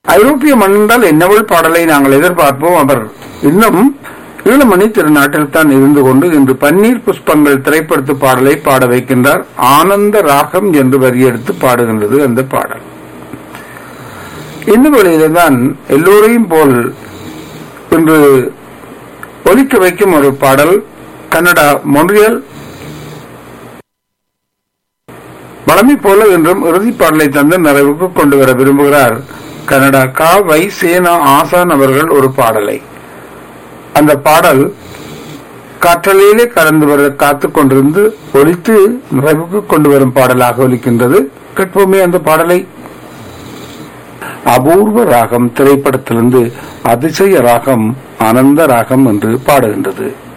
ஐரோப்பிய மன்னந்தால் என்னவள் பாடலை நாங்கள் எதிர்பார்ப்போம் அவர் இன்னும் ஈழமணி திருநாட்டில் தான் இருந்து கொண்டு இன்று பன்னீர் புஷ்பங்கள் திரைப்படத்து பாடலை பாட வைக்கின்றார் ஆனந்த ராகம் என்று வரியெடுத்து பாடுகின்றது அந்த பாடல் இந்த வழியில்தான் எல்லோரையும் போல் இன்று ஒலிக்க வைக்கும் ஒரு பாடல் கன்னடா மொன்றியல் வளமை போல என்றும் இறுதிப் பாடலை தந்து நிறைவுக்கு கொண்டு வர விரும்புகிறார் கனடா கா வை சேனா ஆசான் அவர்கள் ஒரு பாடலை அந்த பாடல் காற்றலையிலே கடந்து வர காத்துக் கொண்டிருந்து ஒலித்து நிறைவுக்கு கொண்டு வரும் பாடலாக ஒலிக்கின்றது கேட்போமே அந்த பாடலை அபூர்வ ராகம் திரைப்படத்திலிருந்து அதிசய ராகம் ஆனந்த ராகம் என்று பாடுகின்றது